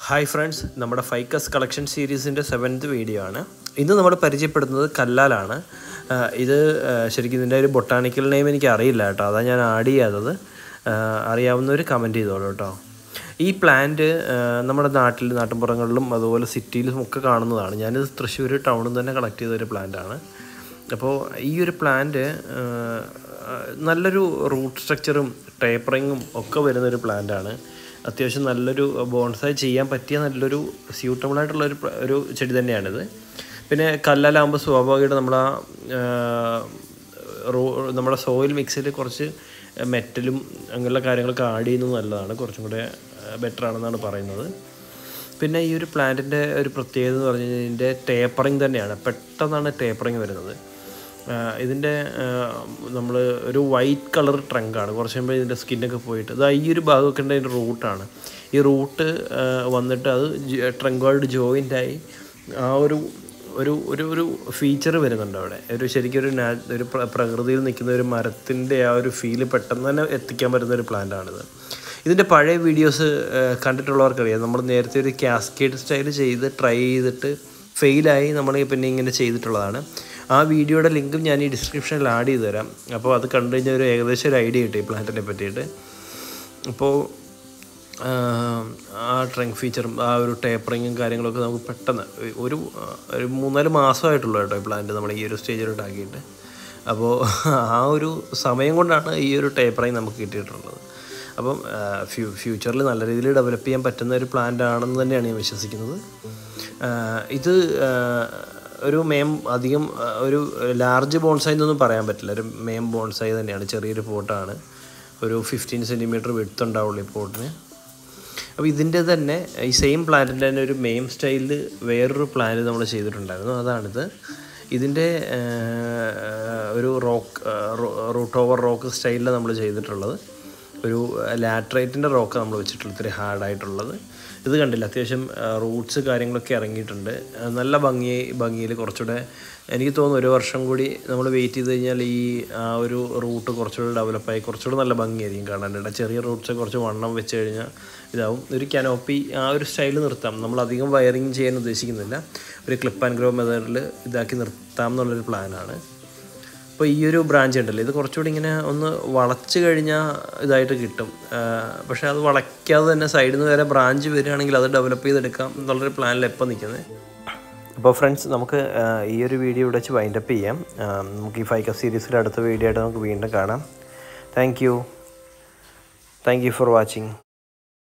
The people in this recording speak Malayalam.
ഹായ് ഫ്രണ്ട്സ് നമ്മുടെ ഫൈക്കസ് കളക്ഷൻ സീരീസിൻ്റെ സെവൻത്ത് വീഡിയോ ആണ് ഇന്ന് നമ്മൾ പരിചയപ്പെടുന്നത് കല്ലാലാണ് ആ, ഇത് ആ, ശരിക്കും ഇതിൻ്റെ ഒരു ബൊട്ടാണിക്കൽ നെയിം എനിക്ക് അറിയില്ല കേട്ടോ അതാണ് ഞാൻ ആഡ് ചെയ്യാത്തത് ആ, അറിയാവുന്നവർ കമൻറ്റ് ചെയ്തോളൂ കേട്ടോ ഈ പ്ലാന്റ് നമ്മുടെ നാട്ടിൽ നാട്ടിൻപുറങ്ങളിലും അതുപോലെ സിറ്റിയിലും ഒക്കെ കാണുന്നതാണ് ഞാനിത് തൃശ്ശൂർ ടൗണിൽ തന്നെ കളക്ട് ചെയ്ത ഒരു പ്ലാന്റാണ് അപ്പോൾ ഈ ഒരു പ്ലാന്റ് നല്ലൊരു റൂട്ട് സ്ട്രക്ചറും ടേപ്പറിങ്ങും ഒക്കെ വരുന്നൊരു പ്ലാന്റാണ് അത്യാവശ്യം നല്ലൊരു ബോൺസായി ചെയ്യാൻ പറ്റിയ നല്ലൊരു സ്യൂട്ടബിൾ ആയിട്ടുള്ള ഒരു പ്ല- ഒരു ചെടി തന്നെയാണിത് പിന്നെ കല്ലാലാകുമ്പോൾ സ്വാഭാവികമായിട്ട് നമ്മൾ ആ റോ നമ്മുടെ സോയിൽ മിക്സിൽ കുറച്ച് മെറ്റലും അങ്ങനെയുള്ള കാര്യങ്ങളൊക്കെ ആഡ് ചെയ്യുന്നത് നല്ലതാണ് കുറച്ചും കൂടെ ബെറ്റർ ആണെന്നാണ് പറയുന്നത് പിന്നെ ഈ ഒരു പ്ലാന്റിൻ്റെ ഒരു പ്രത്യേകത എന്ന് പറഞ്ഞു കഴിഞ്ഞാൽ ഇതിൻ്റെ ടേപ്പറിങ് തന്നെയാണ് പെട്ടെന്നാണ് ടേപ്പറിങ് വരുന്നത് ഇതിൻ്റെ നമ്മൾ ഒരു വൈറ്റ് കളർ ട്രങ്കാണ് കുറച്ച് കഴിയുമ്പോൾ ഇതിൻ്റെ സ്കിന്നൊക്കെ പോയിട്ട് ഇതാ ഈ ഒരു ഭാഗമൊക്കെ ഉണ്ട് അതിൻ്റെ റൂട്ടാണ് ഈ റൂട്ട് വന്നിട്ട് അത് ട്രങ്കുമായിട്ട് ജോയിൻ്റായി ആ ഒരു ഒരു ഒരു ഒരു ഫീച്ചർ വരുന്നുണ്ട് അവിടെ ഒരു ശരിക്കും ഒരു നാ ഒരു പ്ര- പ്രകൃതിയിൽ നിൽക്കുന്ന ഒരു മരത്തിൻ്റെ ആ ഒരു ഫീല് പെട്ടെന്ന് തന്നെ എത്തിക്കാൻ പറ്റുന്ന ഒരു പ്ലാന്റാണിത് ഇതിൻ്റെ പഴയ വീഡിയോസ് കണ്ടിട്ടുള്ളവർക്കറിയാം നമ്മൾ നേരത്തെ ഒരു കാസ്കേഡ് സ്റ്റൈൽ ചെയ്ത് ട്രൈ ചെയ്തിട്ട് ഫെയിലായി നമ്മൾ പിന്നെ ഇങ്ങനെ ചെയ്തിട്ടുള്ളതാണ് ആ വീഡിയോയുടെ ലിങ്കും ഞാൻ ഈ ഡിസ്ക്രിപ്ഷനിൽ ആഡ് ചെയ്ത് തരാം അപ്പോൾ അത് കണ്ടു കഴിഞ്ഞാൽ ഒരു ഏകദേശം ഒരു ഐഡിയ കിട്ടി പ്ലാന്റിനെ പറ്റിയിട്ട് അപ്പോൾ ആ ട്രങ്ക് ഫീച്ചറും ആ ഒരു ടേപ്പറിങ്ങും കാര്യങ്ങളൊക്കെ നമുക്ക് പെട്ടെന്ന് ഒരു ഒരു മൂന്നാല് മാസമായിട്ടുള്ളൂ കേട്ടോ ഈ പ്ലാന്റ് നമ്മൾ ഈ ഒരു സ്റ്റേജിലോട്ട് ആക്കിയിട്ട് അപ്പോൾ ആ ഒരു സമയം കൊണ്ടാണ് ഈ ഒരു ടേപ്പറിങ് നമുക്ക് കിട്ടിയിട്ടുള്ളത് അപ്പം ഫ്യൂ ഫ്യൂച്ചറിൽ നല്ല രീതിയിൽ ഡെവലപ്പ് ചെയ്യാൻ പറ്റുന്ന ഒരു പ്ലാന്റ് ആണെന്ന് തന്നെയാണ് ഞാൻ വിശ്വസിക്കുന്നത് ആ, ഇത് ആ, ഒരു മേം അധികം ആ, ഒരു ലാർജ് ബോൺസായി എന്നൊന്നും പറയാൻ പറ്റില്ല ഒരു മേം ബോൺസായി തന്നെയാണ് ചെറിയൊരു പോട്ടാണ് ഒരു ഫിഫ്റ്റീൻ സെൻറ്റിമീറ്റർ വിടുത്ത് ഉണ്ടാവുള്ളൂ ഈ പോട്ടിന് അപ്പോൾ ഇതിൻ്റെ തന്നെ ഈ സെയിം പ്ലാന്റിൻ്റെ തന്നെ ഒരു മെയിം സ്റ്റൈലിൽ വേറൊരു പ്ലാന്റ് നമ്മൾ ചെയ്തിട്ടുണ്ടായിരുന്നു അതാണിത് ഇതിൻ്റെ ആ, ഒരു റോക്ക് റൂട്ട് ഓവർ റോക്ക് സ്റ്റൈലിൽ നമ്മൾ ചെയ്തിട്ടുള്ളത് ഒരു ലാറ്ററൈറ്റിൻ്റെ റോക്ക് നമ്മൾ വെച്ചിട്ടുള്ളത് ഇത്തിരി ഹാർഡായിട്ടുള്ളത് ഇത് കണ്ടില്ല അത്യാവശ്യം റൂട്ട്സ് കാര്യങ്ങളൊക്കെ ഇറങ്ങിയിട്ടുണ്ട് ആ, നല്ല ഭംഗി ഭംഗിയിൽ കുറച്ചുകൂടെ എനിക്ക് തോന്നുന്നു ഒരു വർഷം കൂടി നമ്മൾ വെയിറ്റ് ചെയ്ത് കഴിഞ്ഞാൽ ഈ ആ ഒരു റൂട്ട് കുറച്ചുകൂടെ ഡെവലപ്പായി കുറച്ചുകൂടെ നല്ല ഭംഗിയായിരിക്കും കാണാനായിട്ട് ചെറിയ റൂട്ട്സ് കുറച്ച് വണ്ണം വെച്ച് കഴിഞ്ഞാൽ ഇതാവും ഒരു കനോപ്പി ആ ഒരു സ്റ്റൈൽ നിർത്താം നമ്മൾ അധികം വയറിങ് ചെയ്യാൻ ഉദ്ദേശിക്കുന്നില്ല ഒരു ക്ലിപ്പ് ആൻഡ് ഗ്രോ മെത്തേഡിൽ ഇതാക്കി നിർത്താം എന്നുള്ളൊരു പ്ലാനാണ് അപ്പോൾ ഈ ഒരു ബ്രാഞ്ച് ഉണ്ടല്ലോ ഇത് കുറച്ചുകൂടി ഇങ്ങനെ ഒന്ന് വളച്ച് കഴിഞ്ഞാൽ ഇതായിട്ട് കിട്ടും ആ, പക്ഷേ അത് വളയ്ക്കാതെ തന്നെ സൈഡിൽ നിന്ന് വരെ ബ്രാഞ്ച് വരികയാണെങ്കിൽ അത് ഡെവലപ്പ് ചെയ്തെടുക്കാം എന്നുള്ളൊരു പ്ലാനിൽ എപ്പോൾ നിൽക്കുന്നത് അപ്പോൾ ഫ്രണ്ട്സ് നമുക്ക് ആ, ഈ ഒരു വീഡിയോ ഇവിടെ വെച്ച് വൈൻഡപ്പ് ചെയ്യാം ആ, നമുക്ക് ഈ ഫൈക്ക സീരീസിൻ്റെ അടുത്ത വീഡിയോ ആയിട്ട് നമുക്ക് വീണ്ടും കാണാം thank you thank you for watching